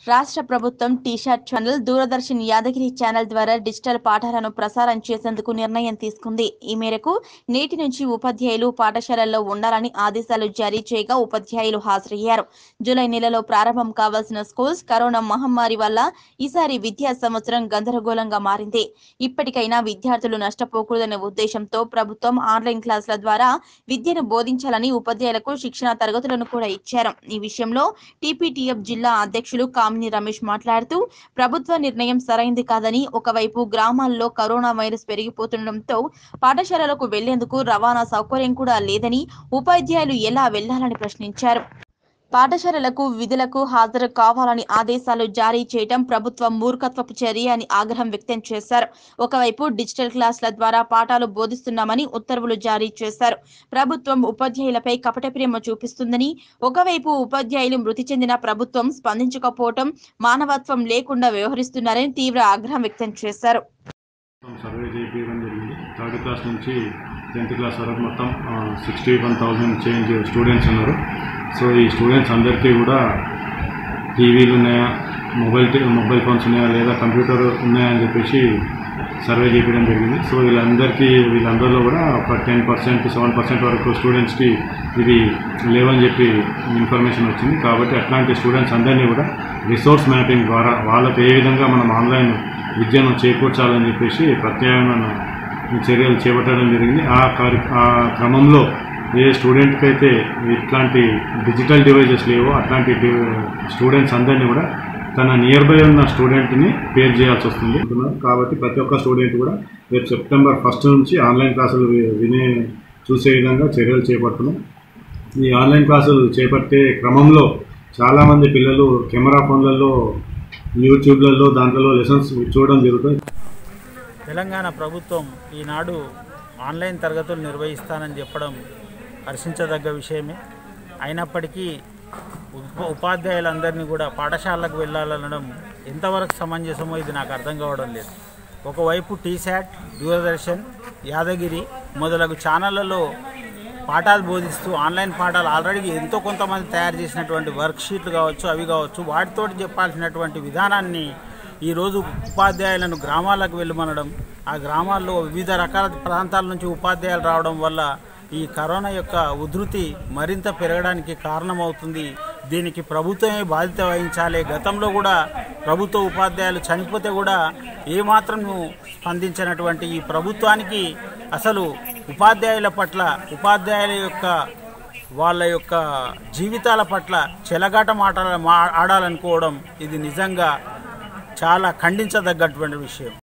రాష్ట్ర ప్రభుత్వం టీషర్ట్ ఛానల్ దూరదర్శన్ యాదగిరి ఛానల్ ద్వారా డిజిటల్ పాఠాలను ప్రసారం చేసేందుకు నిర్ణయం తీసుకుంది ఈ మేరకు నేటి నుంచి ఉపాధ్యాయులు పాఠశాలల్లో ఉండాలని ఆదేశాలు జారీ చేయగా ఉపాధ్యాయులు హాజరయ్యారు జూలై నెలలో ప్రారంభం కావాల్సిన స్కూల్స్ కరోనా మహమ్మారి వల్ల ఈసారి విద్యా సంవత్సరం గందరగోళంగా మారింది ఇప్పటికైనా విద్యార్థులు నష్టపోకూడదనే ఉద్దేశంతో ప్రభుత్వం ఆన్లైన్ క్లాసుల ద్వారా విద్యను బోధించాలని ఉపాధ్యాయులకు శిక్షణ తరగతులను కూడా ఇచ్చారు ఈ విషయంలో టీపీటీఎఫ్ జిల్లా అధ్యక్షులు కామిని రమేష్ మాట్లాడుతూ ప్రభుత్వ నిర్ణయం సరైంది కాదని ఒకవైపు గ్రామాల్లో కరోనా వైరస్ పెరిగిపోతుండటంతో పాఠశాలలకు వెళ్లేందుకు రవాణా సౌకర్యం కూడా లేదని ఉపాధ్యాయులు ఎలా వెళ్లాలని ప్రశ్నించారు పాఠశాలలకు విధులకు హాజరు కావాలని ఆదేశాలు జారీ చేయడం ప్రభుత్వం మూర్ఖత్వపు చర్య అని ఆగ్రహం వ్యక్తం చేశారు ఒకవైపు డిజిటల్ క్లాసుల ద్వారా పాఠాలు బోధిస్తున్నామని ఉత్తర్వులు జారీ చేశారు ప్రభుత్వం ఉపాధ్యాయులపై కపట ప్రేమ చూపిస్తుందని ఒకవైపు ఉపాధ్యాయులు మృతి చెందిన ప్రభుత్వం స్పందించకపోవటం మానవత్వం లేకుండా వ్యవహరిస్తున్నారని తీవ్ర ఆగ్రహం వ్యక్తం చేశారు సర్వే చేయించడం జరిగింది థర్డ్ క్లాస్ నుంచి టెన్త్ క్లాస్ వరకు మొత్తం sixty one thousand change students ఉన్నారు సో ఈ స్టూడెంట్స్ అందరికీ కూడా టీవీలు ఉన్నాయా మొబైల్ టీ- మొబైల్ ఫోన్స్ ఉన్నాయా లేదా కంప్యూటర్ ఉన్నాయా అని చెప్పేసి సర్వే చేయడం జరిగింది సో వీళ్ళందరికీ వీళ్ళందరిలో కూడా ఒక టెన్ పర్సెంట్ సెవెన్ పర్సెంట్ వరకు స్టూడెంట్స్కి ఇది లేవని చెప్పి ఇన్ఫర్మేషన్ వచ్చింది కాబట్టి అట్లాంటి స్టూడెంట్స్ అందరినీ కూడా రిసోర్స్ మ్యాపింగ్ ద్వారా వాళ్ళకి ఏ విధంగా మనం ఆన్లైన్ విద్యను చేకూర్చాలని చెప్పేసి ప్రత్యామ్నాయ చర్యలు చేపట్టడం జరిగింది ఆ కార్య ఆ క్రమంలో ఏ స్టూడెంట్కి అయితే ఇట్లాంటి డిజిటల్ డివైజెస్ లేవో అట్లాంటి డి- స్టూడెంట్స్ అందరినీ కూడా తన నియర్ బై ఉన్న స్టూడెంట్ని పేర్ చేయాల్సి వస్తుంది అంటున్నారు. కాబట్టి ప్రతి ఒక్క స్టూడెంట్ కూడా రేపు సెప్టెంబర్ ఫస్ట్ నుంచి ఆన్లైన్ క్లాసులు వి- వినే చూసే విధంగా చర్యలు చేపడుతున్నాం ఈ ఆన్లైన్ క్లాసులు చేపట్టే క్రమంలో చాలామంది పిల్లలు కెమెరా ఫోన్లలో యూట్యూబ్లలో దాంట్లో లెసన్స్ చూడడం జరుగుతుంది తెలంగాణ ప్రభుత్వం ఈనాడు ఆన్లైన్ తరగతులు నిర్వహిస్తానని చెప్పడం హర్షించదగ్గ విషయమే అయినప్పటికీ ఉప ఉపాధ్యాయులందరినీ కూడా పాఠశాలకు వెళ్ళాలనడం ఎంతవరకు సమంజసమో ఇది నాకు అర్థం కావడం లేదు ఒకవైపు టీశాట్ దూరదర్శన్ యాదగిరి మొదలగు ఛానళ్లలో పాఠాలు బోధిస్తూ ఆన్లైన్ పాఠాలు ఆల్రెడీ ఎంతో కొంతమంది తయారు చేసినటువంటి వర్క్ షీట్లు కావచ్చు అవి కావచ్చు వాటితోటి చెప్పాల్సినటువంటి విధానాన్ని ఈరోజు ఉపాధ్యాయులను గ్రామాలకు వెళ్ళమనడం ఆ గ్రామాల్లో వివిధ రకాల ప్రాంతాల నుంచి ఉపాధ్యాయులు రావడం వల్ల ఈ కరోనా యొక్క ఉధృతి మరింత పెరగడానికి కారణమవుతుంది దీనికి ప్రభుత్వమే బాధ్యత వహించాలి గతంలో కూడా ప్రభుత్వ ఉపాధ్యాయులు చనిపోతే కూడా ఏమాత్రం స్పందించినటువంటి ఈ ప్రభుత్వానికి అసలు ఉపాధ్యాయుల పట్ల ఉపాధ్యాయుల యొక్క వాళ్ళ యొక్క జీవితాల పట్ల చెలగాట మాటల మా ఆడాలనుకోవడం ఇది నిజంగా చాలా ఖండించదగ్గటువంటి విషయం